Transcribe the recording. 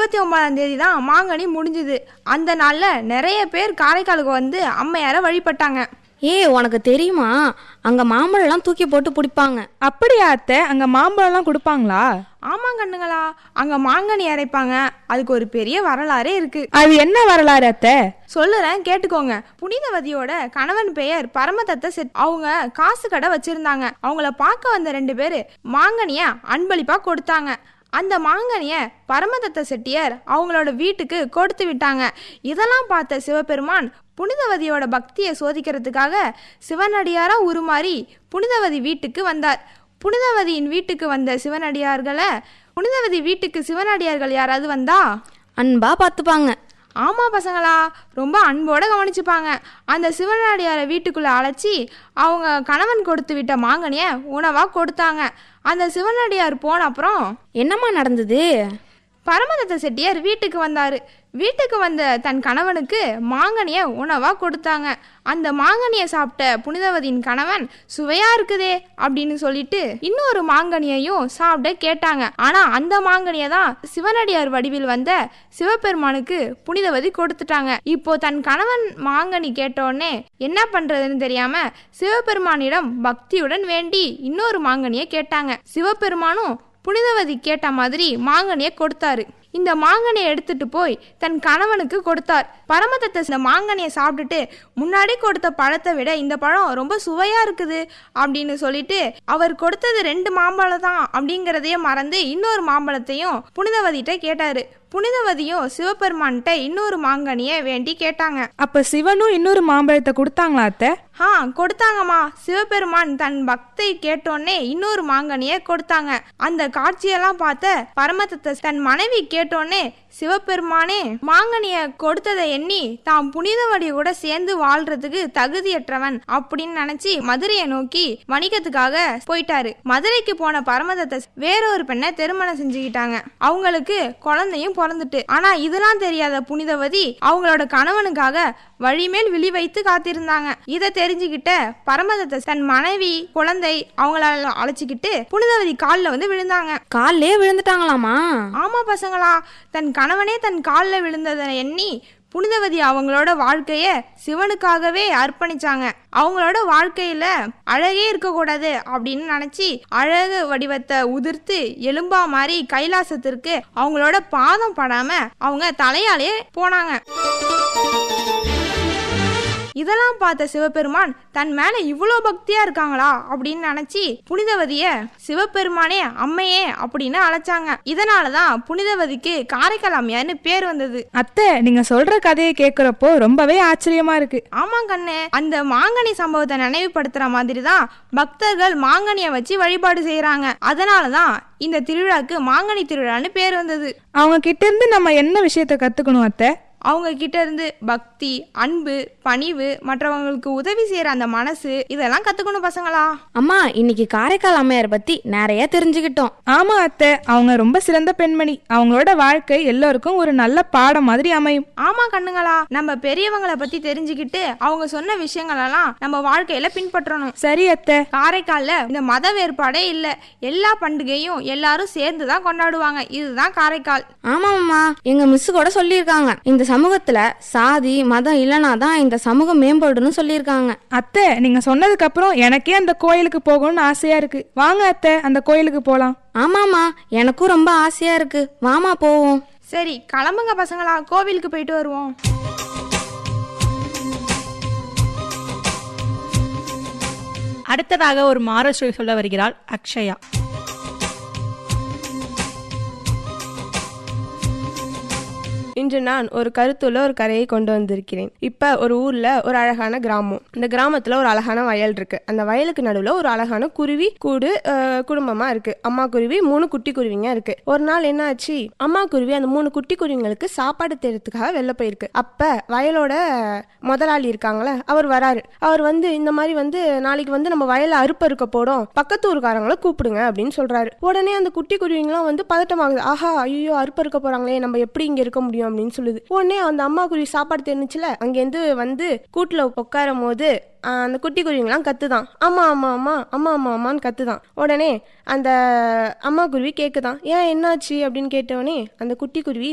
இருபத்தி ஒன்பதாம் தேதி தான் மாங்கனி முடிஞ்சுது அந்த நாளில் நிறைய பேர் காரைக்காலுக்கு வந்து அம்மையாரை வழிபட்டாங்க ஏய் உனக்கு தெரியுமா அங்க மாம்பழம்லாம் தூக்கி போட்டு பிடிப்பாங்க அப்படியா அத்தை அங்க மாம்பழம்லாம் கொடுப்பாங்களா ஆமாம் கண்ணுங்களா அங்கே மாங்கனி அரைப்பாங்க அதுக்கு ஒரு பெரிய வரலாறே இருக்கு அது என்ன வரலாறு அத்தை சொல்லுறேன் கேட்டுக்கோங்க புனிதவதியோட கணவன் பெயர் பரமதத்த செட் அவங்க காசு கடை வச்சிருந்தாங்க அவங்கள பார்க்க வந்த ரெண்டு பேர் மாங்கனிய அன்பளிப்பா கொடுத்தாங்க அந்த மாங்கனிய பரமதத்த செட்டியார் அவங்களோட வீட்டுக்கு கொடுத்து விட்டாங்க இதெல்லாம் பார்த்த சிவபெருமான் புனிதவதியோட பக்தியை சோதிக்கிறதுக்காக சிவனடியாரா உருமாறி புனிதவதி வீட்டுக்கு வந்தார் புனிதவதியின் வீட்டுக்கு வந்த சிவனடியார்களை புனிதவதி வீட்டுக்கு சிவனடியார்கள் யாராவது வந்தா அன்பா பார்த்துப்பாங்க ஆமா பசங்களா ரொம்ப அன்போட கவனிச்சுப்பாங்க அந்த சிவனடியாரை வீட்டுக்குள்ள அழைச்சி அவங்க கணவன் கொடுத்து விட்ட மாங்கனிய உணவா கொடுத்தாங்க அந்த சிவனடியார் போன அப்புறம் என்னம்மா நடந்தது பரமதத்த செட்டியார் வீட்டுக்கு வந்தாரு வீட்டுக்கு வந்த தன் கணவனுக்கு மாங்கனிய உணவா கொடுத்தாங்க அந்த மாங்கனிய சாப்பிட்ட புனிதவதியின் கணவன் சுவையா இருக்குதே அப்படின்னு சொல்லிட்டு இன்னொரு மாங்கனியையும் சாப்பிட கேட்டாங்க ஆனா அந்த மாங்கனிய தான் சிவனடியார் வடிவில் வந்த சிவபெருமானுக்கு புனிதவதி கொடுத்துட்டாங்க இப்போ தன் கணவன் மாங்கனி கேட்டோடனே என்ன பண்றதுன்னு தெரியாம சிவபெருமானிடம் பக்தியுடன் வேண்டி இன்னொரு மாங்கனியை கேட்டாங்க சிவபெருமானும் புனிதவதி கேட்ட மாதிரி மாங்கனியை கொடுத்தாரு இந்த மாங்கனியை எடுத்துட்டு போய் தன் கணவனுக்கு கொடுத்தார் பரமதத்தை இந்த மாங்கனியை சாப்பிட்டுட்டு முன்னாடி கொடுத்த பழத்தை விட இந்த பழம் ரொம்ப சுவையா இருக்குது அப்படின்னு சொல்லிட்டு அவர் கொடுத்தது ரெண்டு மாம்பழம் தான் அப்படிங்கிறதையே மறந்து இன்னொரு மாம்பழத்தையும் புனிதவதிட்ட கேட்டாரு புனிதவதியும் சிவபெருமான்கிட்ட இன்னொரு மாங்கனியை வேண்டி கேட்டாங்க அப்ப சிவனும் இன்னொரு மாம்பழத்தை கொடுத்தாங்களா அத்தை ஆ கொடுத்தாங்கம்மா சிவபெருமான் தன் பக்தை கேட்டோன்னே இன்னொரு மாங்கனியை கொடுத்தாங்க அந்த காட்சியெல்லாம் பார்த்த பரமதத்தை தன் மனைவி கேட்டோன்னே சிவபெருமானே மாங்கனிய கொடுத்ததை எண்ணி தாம் புனிதவடி கூட சேர்ந்து வாழ்றதுக்கு தகுதியற்றவன் அப்படின்னு நினைச்சு மதுரையை நோக்கி வணிகத்துக்காக போயிட்டாரு மதுரைக்கு போன பரமதத்தை வேறொரு பெண்ணை திருமணம் செஞ்சுக்கிட்டாங்க அவங்களுக்கு குழந்தையும் பிறந்துட்டு ஆனா இதெல்லாம் தெரியாத புனிதவதி அவங்களோட கணவனுக்காக வழிமேல் விழி வைத்து காத்திருந்தாங்க இதை தெரிஞ்சுக்கிட்ட பரமதத்தை தன் மனைவி குழந்தை அவங்கள அழைச்சிக்கிட்டு புனிதவதி காலில் வந்து விழுந்தாங்க காலிலே விழுந்துட்டாங்களாமா ஆமா பசங்களா தன் கணவனே தன் காலில் விழுந்ததை எண்ணி புனிதவதி அவங்களோட வாழ்க்கைய சிவனுக்காகவே அர்ப்பணிச்சாங்க அவங்களோட வாழ்க்கையில அழகே இருக்கக்கூடாது அப்படின்னு நினைச்சு அழகு வடிவத்தை உதிர்த்து எலும்பா மாதிரி கைலாசத்திற்கு அவங்களோட பாதம் படாம அவங்க தலையாலே போனாங்க இதெல்லாம் பார்த்த சிவபெருமான் தன் மேல இவ்வளோ பக்தியா இருக்காங்களா அப்படின்னு நினைச்சு புனிதவதிய சிவபெருமானே அம்மையே அப்படின்னு அழைச்சாங்க இதனாலதான் புனிதவதிக்கு காரைக்கால் அம்மையார்னு பேர் வந்தது அத்தை நீங்க சொல்ற கதையை கேக்குறப்போ ரொம்பவே ஆச்சரியமா இருக்கு ஆமா கண்ணு அந்த மாங்கனி சம்பவத்தை நினைவுபடுத்துற மாதிரி தான் பக்தர்கள் மாங்கனியை வச்சு வழிபாடு செய்யறாங்க அதனாலதான் இந்த திருவிழாக்கு மாங்கனி திருவிழான்னு பேர் வந்தது அவங்க கிட்ட இருந்து நம்ம என்ன விஷயத்த கத்துக்கணும் அத்தை அவங்க கிட்ட இருந்து பக்தி அன்பு பணிவு மற்றவங்களுக்கு உதவி செய்யற அந்த மனசு இதெல்லாம் கத்துக்கணும் பசங்களா அம்மா இன்னைக்கு காரைக்கால் அம்மையார் பத்தி நிறைய தெரிஞ்சுக்கிட்டோம் ஆமா அத்தை அவங்க ரொம்ப சிறந்த பெண்மணி அவங்களோட வாழ்க்கை எல்லோருக்கும் ஒரு நல்ல பாடம் மாதிரி அமையும் ஆமா கண்ணுங்களா நம்ம பெரியவங்களை பத்தி தெரிஞ்சுக்கிட்டு அவங்க சொன்ன விஷயங்களெல்லாம் நம்ம வாழ்க்கையில பின்பற்றணும் சரி அத்தை காரைக்கால்ல இந்த மத வேறுபாடே இல்ல எல்லா பண்டிகையும் எல்லாரும் சேர்ந்து தான் கொண்டாடுவாங்க இதுதான் காரைக்கால் ஆமாம்மா எங்க மிஸ் கூட சொல்லியிருக்காங்க இந்த சமூகத்துல சாதி மதம் இல்லைனா தான் இந்த சமூகம் மேம்படுன்னு சொல்லியிருக்காங்க அத்தை நீங்க சொன்னதுக்கு அப்புறம் எனக்கே அந்த கோயிலுக்கு போகணும்னு ஆசையா இருக்கு வாங்க அத்தை அந்த கோயிலுக்கு போலாம் ஆமாம்மா எனக்கும் ரொம்ப ஆசையா இருக்கு வாமா போவோம் சரி கிளம்புங்க பசங்களா கோவிலுக்கு போயிட்டு வருவோம் அடுத்ததாக ஒரு மாரஸ்வரி சொல்ல வருகிறாள் அக்ஷயா இன்று நான் ஒரு கருத்துள்ள ஒரு கரையை கொண்டு வந்திருக்கிறேன் இப்ப ஒரு ஊர்ல ஒரு அழகான கிராமம் இந்த கிராமத்துல ஒரு அழகான வயல் இருக்கு அந்த வயலுக்கு நடுவுல ஒரு அழகான குருவி கூடு அஹ், குடும்பமா இருக்கு அம்மா குருவி மூணு குட்டி குருவிங்க இருக்கு ஒரு நாள் என்ன ஆச்சு அம்மா குருவி அந்த மூணு குட்டி குருவிங்களுக்கு சாப்பாடு தேடுறதுக்காக வெளில போயிருக்கு அப்ப வயலோட முதலாளி இருக்காங்களே அவர் வராரு அவர் வந்து இந்த மாதிரி வந்து நாளைக்கு வந்து நம்ம வயல அறுப்பறுக்க போடும் பக்கத்து ஊருக்காரங்களை கூப்பிடுங்க அப்படின்னு சொல்றாரு உடனே அந்த குட்டி குருவிங்களாம் வந்து பதட்டமாகுது ஆஹா ஐயோ அறுப்பறுக்க போறாங்களே நம்ம எப்படி இங்க இருக்க முடியும் அப்படின்னு சொல்லுது உடனே அந்த அம்மா குருவி சாப்பாடு தெரிஞ்சுல அங்கேருந்து வந்து கூட்டுல உட்காரும் போது ஆஹ், அந்த குட்டி குருவிங்களாம் கத்துதான் அம்மா அம்மா அம்மா அம்மா அம்மா அம்மான்னு கத்துதான் உடனே அந்த அம்மா குருவி கேக்குதான் ஏன் என்னாச்சு அப்படின்னு கேட்டவொடனே அந்த குட்டி குருவி